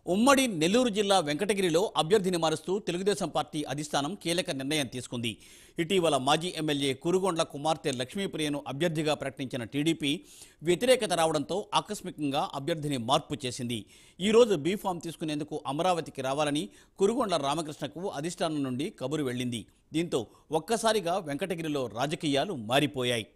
ఉమ్మడి నెల్లూరు జిల్లా వెంకటగిరిలో అభ్యర్థిని మారుస్తూ తెలుగుదేశం పార్టీ అధిష్టానం కీలక నిర్ణయం తీసుకుంది ఇటీవల మాజీ ఎమ్మెల్యే కురుగొండ్ల కుమార్తె లక్ష్మీప్రియను అభ్యర్థిగా ప్రకటించిన టీడీపీ వ్యతిరేకత రావడంతో ఆకస్మికంగా అభ్యర్థిని మార్పు చేసింది ఈ రోజు బీఫామ్ తీసుకునేందుకు అమరావతికి రావాలని కురుగొండ్ల రామకృష్ణకు అధిష్టానం నుండి కబురు వెళ్ళింది దీంతో ఒక్కసారిగా వెంకటగిరిలో రాజకీయాలు మారిపోయాయి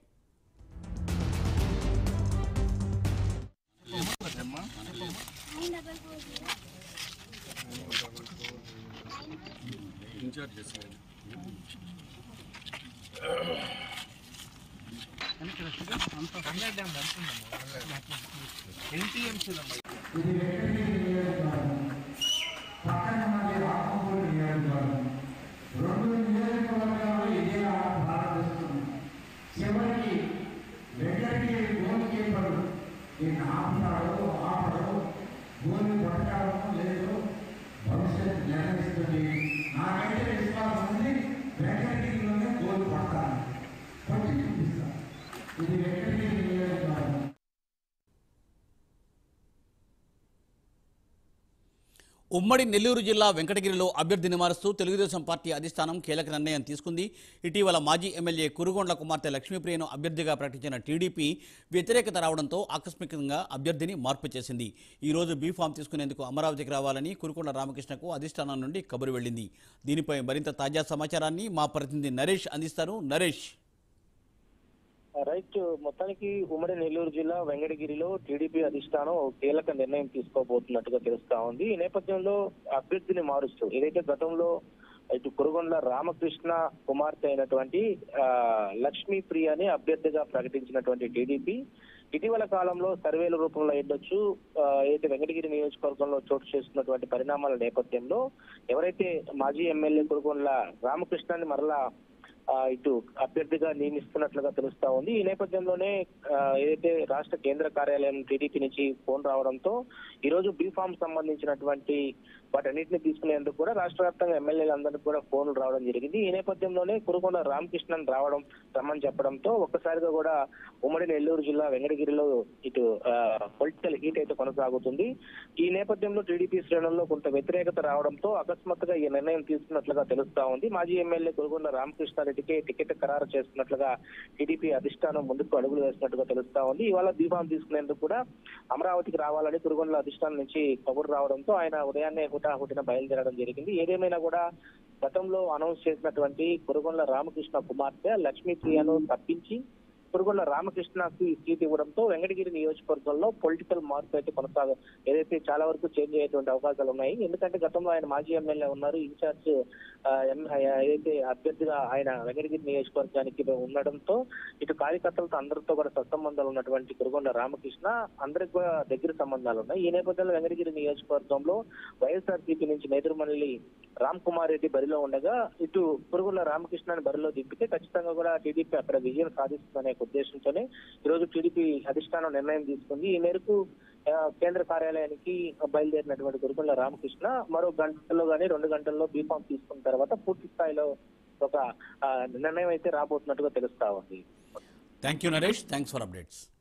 రెండు నియోజకవర్గాలు ఇదే భారతదేశం చివరికి వెంకటగిరి గోల్ కీపర్ దీన్ని ఆపుతాడో ఆపడో గోల్ని కొట్టడమో లేదో భవిష్యత్తు నిర్ణయిస్తుంది నాకైతే విశ్వాసం ఉంది వెంకటగిరిలోనే గోల్ కొడతాను కొట్టి చూపిస్తాను ఇది వెంకటగిరి నియోజకవర్గం ఉమ్మడి నెల్లూరు జిల్లా వెంకటగిరిలో అభ్యర్థిని మారుస్తూ తెలుగుదేశం పార్టీ అధిష్టానం కీలక నిర్ణయం తీసుకుంది ఇటీవల మాజీ ఎమ్మెల్యే కురుగొండ్ల కుమార్తె లక్ష్మీప్రియను అభ్యర్థిగా ప్రకటించిన టీడీపీ వ్యతిరేకత రావడంతో ఆకస్మికంగా అభ్యర్థిని మార్పు చేసింది ఈ రోజు బీఫామ్ తీసుకునేందుకు అమరావతికి రావాలని కురుకొండ రామకృష్ణకు అధిష్టానం నుండి కబురు వెళ్ళింది దీనిపై మరింత తాజా సమాచారాన్ని మా ప్రతినిధి నరేష్ అందిస్తారు నరేష్ రైట్ మొత్తానికి ఉమ్మడి నెల్లూరు జిల్లా వెంకటగిరిలో టీడీపీ అధిష్టానం ఓ కీలక నిర్ణయం తీసుకోబోతున్నట్టుగా తెలుస్తా ఉంది ఈ నేపథ్యంలో అభ్యర్థిని మారుస్తూ ఏదైతే గతంలో ఇటు కురుగొండ్ల రామకృష్ణ కుమార్తె అయినటువంటి ఆ, లక్ష్మీ ప్రియని అభ్యర్థిగా ప్రకటించినటువంటి టీడీపీ ఇటీవల కాలంలో సర్వేల రూపంలో అయ్యొచ్చు ఏదైతే వెంకటగిరి నియోజకవర్గంలో చోటు చేసుకున్నటువంటి పరిణామాల నేపథ్యంలో ఎవరైతే మాజీ ఎమ్మెల్యే కురుగొండ్ల రామకృష్ణని మరలా ఆ, ఇటు అభ్యర్థిగా నియమిస్తున్నట్లుగా తెలుస్తా ఉంది ఈ నేపథ్యంలోనే ఆ, ఏదైతే రాష్ట్ర కేంద్ర కార్యాలయం టీడీపీ నుంచి ఫోన్ రావడంతో ఈ రోజు బీ ఫామ్ సంబంధించినటువంటి వాటన్నిటిని తీసుకునేందుకు కూడా రాష్ట్ర వ్యాప్తంగా ఎమ్మెల్యేలందరికీ కూడా ఫోన్లు రావడం జరిగింది ఈ నేపథ్యంలోనే కురుకొండ రామకృష్ణన్ రావడం రమ్మని చెప్పడంతో ఒక్కసారిగా కూడా ఉమ్మడి నెల్లూరు జిల్లా వెంకటగిరిలో ఇటు పొలిటికల్ హీట్ అయితే కొనసాగుతుంది ఈ నేపథ్యంలో టీడీపీ శ్రేణుల్లో కొంత వ్యతిరేకత రావడంతో అకస్మాత్తుగా ఈ నిర్ణయం తీసుకున్నట్లుగా తెలుస్తా ఉంది మాజీ ఎమ్మెల్యే కురుగొండ రామకృష్ణారెడ్డికి టికెట్ ఖరారు చేస్తున్నట్లుగా టీడీపీ అధిష్టానం ముందుకు అడుగులు వేసినట్టుగా తెలుస్తా ఉంది ఇవాళ దీపం తీసుకునేందుకు కూడా అమరావతికి రావాలని కురుగొండ అధిష్టానం నుంచి కబురు రావడంతో ఆయన ఉదయాన్నే హుటాహుటిన బయలుదేరడం జరిగింది ఏదేమైనా కూడా గతంలో అనౌన్స్ చేసినటువంటి కురుగొండ రామకృష్ణ కుమార్తె లక్ష్మీప్రియను తప్పించి కురుగొండ రామకృష్ణకు ఈ సీట్ ఇవ్వడంతో వెంకటగిరి నియోజకవర్గంలో పొలిటికల్ మార్పు అయితే కొనసాగ ఏదైతే చాలా వరకు చేంజ్ అయ్యేటువంటి అవకాశాలు ఉన్నాయి ఎందుకంటే గతంలో ఆయన మాజీ ఎమ్మెల్యే ఉన్నారు ఇన్ఛార్జ్ ఆ, ఎం- ఆ, ఏదైతే అభ్యర్థిగా ఆయన వెంకటగిరి నియోజకవర్గానికి ఉండడంతో ఇటు కార్యకర్తలతో అందరితో కూడా సత్సంబంధాలు ఉన్నటువంటి కురుగొండ రామకృష్ణ అందరికి కూడా దగ్గర సంబంధాలు ఉన్నాయి ఈ నేపథ్యంలో వెంకటగిరి నియోజకవర్గంలో వైఎస్ఆర్సీపీ నుంచి నేదురుమల్లి రామ్ కుమార్ రెడ్డి బరిలో ఉండగా ఇటు కురుగుల రామకృష్ణని బరిలో దింపితే ఖచ్చితంగా కూడా టీడీపీ అక్కడ విజయం సాధిస్తుందనే ఉద్దేశంతోనే ఈరోజు టీడీపీ అధిష్టానం నిర్ణయం తీసుకుంది ఈ మేరకు ఆ, కేంద్ర కార్యాలయానికి బయలుదేరినటువంటి గురుకుల రామకృష్ణ మరో గంటల్లో గానీ రెండు గంటల్లో బీఫామ్ తీసుకున్న తర్వాత పూర్తి స్థాయిలో ఒక ఆ, నిర్ణయం అయితే రాబోతున్నట్టుగా తెలుస్తా ఉంది thank you Naresh thanks for updates